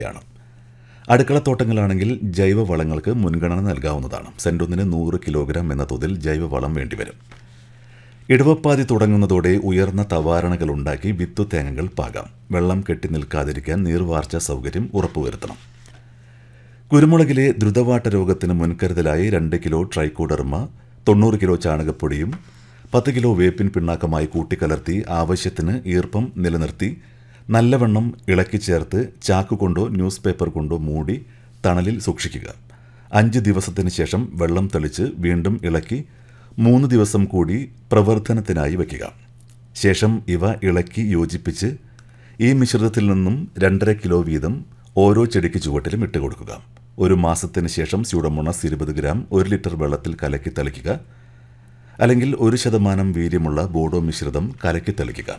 യാണ് അടുക്കളത്തോട്ടങ്ങളാണെങ്കിൽ ജൈവവളങ്ങൾക്ക് മുൻഗണന നൽകാവുന്നതാണ് സെൻറ്റൊന്നിന് നൂറ് കിലോഗ്രാം എന്ന തോതിൽ ജൈവവളം വേണ്ടിവരും ഇടവപ്പാതി തുടങ്ങുന്നതോടെ ഉയർന്ന തവാരണകൾ ഉണ്ടാക്കി വിത്തു തേങ്ങകൾ പാകാം വെള്ളം കെട്ടി നിൽക്കാതിരിക്കാൻ നീർവാർച്ച സൗകര്യം ഉറപ്പുവരുത്തണം കുരുമുളകിലെ ദ്രുതവാട്ട രോഗത്തിന് മുൻകരുതലായി രണ്ട് കിലോ ട്രൈക്കോഡർമ തൊണ്ണൂറ് കിലോ ചാണകപ്പൊടിയും പത്ത് കിലോ വേപ്പിൻ പിണ്ണാക്കമായി കൂട്ടിക്കലർത്തി ആവശ്യത്തിന് ഈർപ്പം നിലനിർത്തി നല്ലവണ്ണം ഇളക്കി ചേർത്ത് ചാക്ക് കൊണ്ടോ ന്യൂസ് പേപ്പർ കൊണ്ടോ മൂടി തണലിൽ സൂക്ഷിക്കുക അഞ്ച് ദിവസത്തിന് ശേഷം വെള്ളം തെളിച്ച് വീണ്ടും ഇളക്കി മൂന്ന് ദിവസം കൂടി പ്രവർത്തനത്തിനായി വയ്ക്കുക ശേഷം ഇവ ഇളക്കി യോജിപ്പിച്ച് ഈ മിശ്രിതത്തിൽ നിന്നും രണ്ടര കിലോ വീതം ഓരോ ചെടിക്ക് ചുവട്ടിലും ഇട്ട് കൊടുക്കുക ഒരു മാസത്തിന് ശേഷം സ്യൂഡമോണസ് ഇരുപത് ഗ്രാം ഒരു ലിറ്റർ വെള്ളത്തിൽ കലക്കി തളിക്കുക അല്ലെങ്കിൽ ഒരു ശതമാനം വീര്യമുള്ള ബോഡോ മിശ്രിതം കലക്കി തളിക്കുക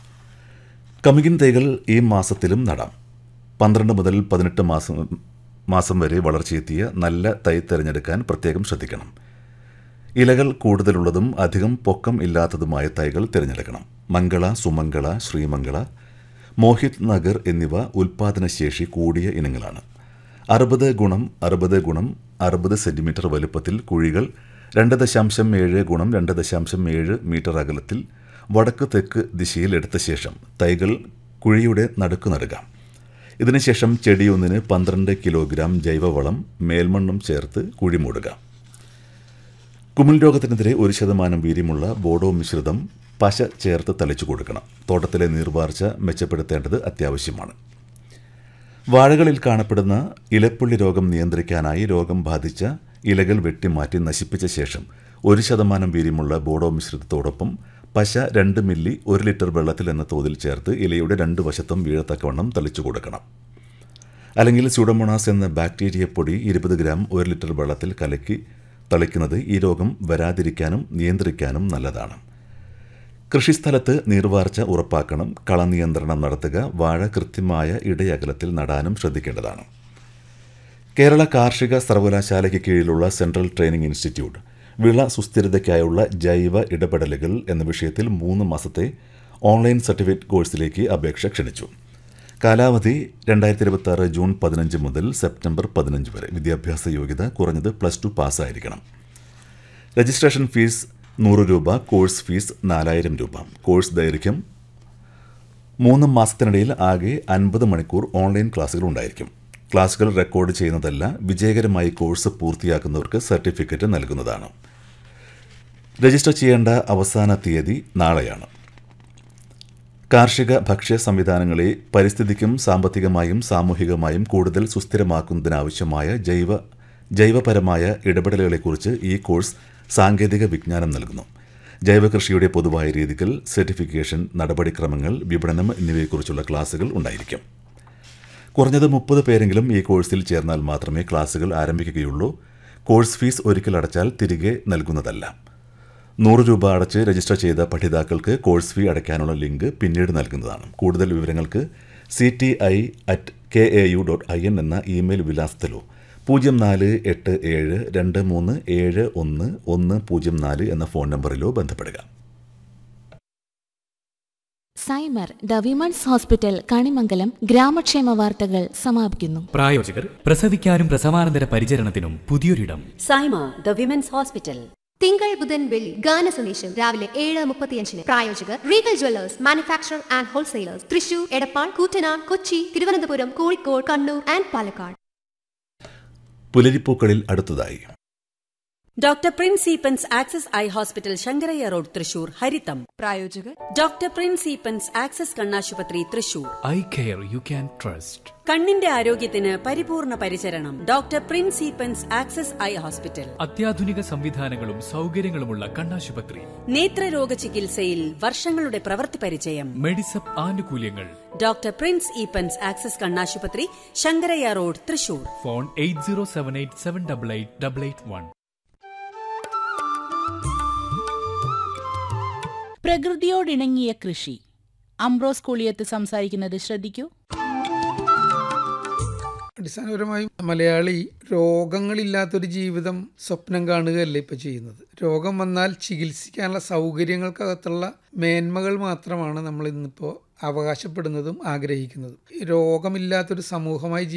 കമുകിൻ തൈകൾ ഈ മാസത്തിലും നടാം പന്ത്രണ്ട് മുതൽ പതിനെട്ട് മാസം മാസം വരെ വളർച്ചയെത്തിയ നല്ല തൈ തിരഞ്ഞെടുക്കാൻ പ്രത്യേകം ശ്രദ്ധിക്കണം ഇലകൾ കൂടുതലുള്ളതും അധികം പൊക്കം ഇല്ലാത്തതുമായ തൈകൾ തിരഞ്ഞെടുക്കണം മംഗള സുമംഗള ശ്രീമംഗള മോഹിത് നഗർ എന്നിവ ഉൽപാദനശേഷി കൂടിയ ഇനങ്ങളാണ് അറുപത് ഗുണം അറുപത് ഗുണം അറുപത് സെൻറ്റിമീറ്റർ വലുപ്പത്തിൽ കുഴികൾ രണ്ട് ദശാംശം ഏഴ് ഗുണം രണ്ട് ദശാംശം ഏഴ് മീറ്റർ അകലത്തിൽ വടക്ക് തെക്ക് ദിശയിൽ എടുത്ത ശേഷം തൈകൾ കുഴിയുടെ നടുക്ക് നടുക ഇതിനുശേഷം ചെടിയൊന്നിന് പന്ത്രണ്ട് കിലോഗ്രാം ജൈവവളം മേൽമണ്ണും ചേർത്ത് കുഴി മൂടുക കുമിൾ രോഗത്തിനെതിരെ ഒരു ശതമാനം വീര്യമുള്ള ബോഡോ മിശ്രിതം പശ ചേർത്ത് തളിച്ചു കൊടുക്കണം തോട്ടത്തിലെ നീർവാർച്ച മെച്ചപ്പെടുത്തേണ്ടത് അത്യാവശ്യമാണ് വാഴകളിൽ കാണപ്പെടുന്ന ഇലപ്പുള്ളി രോഗം നിയന്ത്രിക്കാനായി രോഗം ബാധിച്ച ഇലകൾ വെട്ടിമാറ്റി നശിപ്പിച്ച ശേഷം ഒരു ശതമാനം വീര്യമുള്ള ബോഡോ മിശ്രിതത്തോടൊപ്പം പശ രണ്ട് മില്ലി ഒരു ലിറ്റർ വെള്ളത്തിൽ എന്ന തോതിൽ ചേർത്ത് ഇലയുടെ രണ്ട് വശത്തും വീഴത്തക്കവണ്ണം തളിച്ചു കൊടുക്കണം അല്ലെങ്കിൽ സ്യൂഡമോണാസ് എന്ന ബാക്ടീരിയ പൊടി ഇരുപത് ഗ്രാം ഒരു ലിറ്റർ വെള്ളത്തിൽ കലക്കി തളിക്കുന്നത് ഈ രോഗം വരാതിരിക്കാനും നിയന്ത്രിക്കാനും നല്ലതാണ് കൃഷിസ്ഥലത്ത് നീർവാർച്ച ഉറപ്പാക്കണം കളനിയന്ത്രണം നടത്തുക വാഴ കൃത്യമായ ഇടയകലത്തിൽ നടാനും ശ്രദ്ധിക്കേണ്ടതാണ് കേരള കാർഷിക സർവകലാശാലയ്ക്ക് കീഴിലുള്ള സെൻട്രൽ ട്രെയിനിംഗ് ഇൻസ്റ്റിറ്റ്യൂട്ട് വിള സുസ്ഥിരതയ്ക്കായുള്ള ജൈവ ഇടപെടലുകൾ എന്ന വിഷയത്തിൽ മൂന്ന് മാസത്തെ ഓൺലൈൻ സർട്ടിഫിക്കറ്റ് കോഴ്സിലേക്ക് അപേക്ഷ ക്ഷണിച്ചു കാലാവധി രണ്ടായിരത്തി ഇരുപത്തി ആറ് ജൂൺ പതിനഞ്ച് മുതൽ സെപ്റ്റംബർ പതിനഞ്ച് വരെ വിദ്യാഭ്യാസ യോഗ്യത കുറഞ്ഞത് പ്ലസ് ടു പാസ്സായിരിക്കണം രജിസ്ട്രേഷൻ ഫീസ് നൂറ് രൂപ കോഴ്സ് ഫീസ് നാലായിരം രൂപ കോഴ്സ് ദൈർഘ്യം മൂന്ന് മാസത്തിനിടയിൽ ആകെ അൻപത് മണിക്കൂർ ഓൺലൈൻ ക്ലാസുകൾ ഉണ്ടായിരിക്കും ക്ലാസുകൾ റെക്കോർഡ് ചെയ്യുന്നതല്ല വിജയകരമായി കോഴ്സ് പൂർത്തിയാക്കുന്നവർക്ക് സർട്ടിഫിക്കറ്റ് നൽകുന്നതാണ് രജിസ്റ്റർ ചെയ്യേണ്ട അവസാന തീയതി നാളെയാണ് കാർഷിക ഭക്ഷ്യ സംവിധാനങ്ങളെ പരിസ്ഥിതിക്കും സാമ്പത്തികമായും സാമൂഹികമായും കൂടുതൽ സുസ്ഥിരമാക്കുന്നതിനാവശ്യമായ ജൈവ ജൈവപരമായ ഇടപെടലുകളെക്കുറിച്ച് ഈ കോഴ്സ് സാങ്കേതിക വിജ്ഞാനം നൽകുന്നു ജൈവകൃഷിയുടെ പൊതുവായ രീതികൾ സർട്ടിഫിക്കേഷൻ നടപടിക്രമങ്ങൾ വിപണനം എന്നിവയെക്കുറിച്ചുള്ള ക്ലാസുകൾ ഉണ്ടായിരിക്കും കുറഞ്ഞത് മുപ്പത് പേരെങ്കിലും ഈ കോഴ്സിൽ ചേർന്നാൽ മാത്രമേ ക്ലാസുകൾ ആരംഭിക്കുകയുള്ളൂ കോഴ്സ് ഫീസ് ഒരിക്കൽ അടച്ചാൽ തിരികെ നൽകുന്നതല്ല നൂറ് രൂപ അടച്ച് രജിസ്റ്റർ ചെയ്ത പഠിതാക്കൾക്ക് കോഴ്സ് ഫീ അടയ്ക്കാനുള്ള ലിങ്ക് പിന്നീട് നൽകുന്നതാണ് കൂടുതൽ വിവരങ്ങൾക്ക് C T I at K A U dot I N എന്ന ഇമെയിൽ വിലാസത്തിലോ പൂജ്യം നാല് എട്ട് ഏഴ് രണ്ട് മൂന്ന് ഏഴ് ഒന്ന് ഒന്ന് പൂജ്യം നാല് എന്ന ഫോൺ നമ്പറിലോ ബന്ധപ്പെടുക Saimar the women's hospital Kanimangalam ഗ്രാമക്ഷേമ വാർത്തകൾ സമാപിക്കുന്നു പ്രായോജകർ പ്രസവിക്കാനും പ്രസവാനന്തര പരിചരണത്തിനും പുതിയൊരിടം സൈമ ദ വിമൻസ് ഹോസ്പിറ്റൽ തിങ്കൾ ബുധൻ വെള്ളി ഗാന സന്ദേശം രാവിലെ ഏഴ് മുപ്പത്തിയഞ്ചിന് പ്രായോജകർ Regal jewellers manufacture and wholesalers Thrissur Edappal Koottanad Kochi Thiruvananthapuram Kozhikode Kannur and Palakkad പുലരിപ്പൂക്കളിൽ അടുത്തതായി doctor Prince Eapen's access eye hospital Sankaraiah road Thrissur ഹരിതം പ്രായോജകർ ഡോക്ടർ പ്രിൻസ് ഈപ്പൻസ് ആക്സസ് കണ്ണാശുപത്രി Thrissur eye care you can trust കണ്ണിന്റെ ആരോഗ്യത്തിന് പരിപൂർണ പരിചരണം doctor Prince Eapen's access eye hospital അത്യാധുനിക സംവിധാനങ്ങളും സൗകര്യങ്ങളുമുള്ള കണ്ണാശുപത്രി നേത്രരോഗ ചികിത്സയിൽ വർഷങ്ങളുടെ പ്രവൃത്തി പരിചയം മെഡിസപ്പ് ആനുകൂല്യങ്ങൾ ഡോക്ടർ പ്രിൻസ് ഈപ്പൻസ് ആക്സസ് കണ്ണാശുപത്രി Sankaraiah road Thrissur phone eight zero seven eight seven double eight double eight one പ്രകൃതിയോടിണങ്ങിയ കൃഷി അംബ്രോസ് കൂളിയത്ത് സംസാരിക്കുന്നത് ശ്രദ്ധിക്കൂ അടിസ്ഥാനപരമായും മലയാളി രോഗങ്ങളില്ലാത്തൊരു ജീവിതം സ്വപ്നം കാണുകയല്ല ഇപ്പോൾ ചെയ്യുന്നത് രോഗം വന്നാൽ ചികിത്സിക്കാനുള്ള സൗകര്യങ്ങൾക്കകത്തുള്ള മേന്മകൾ മാത്രമാണ് നമ്മൾ ഇന്നിപ്പോൾ അവകാശപ്പെടുന്നതും ആഗ്രഹിക്കുന്നതും രോഗമില്ലാത്തൊരു സമൂഹമായി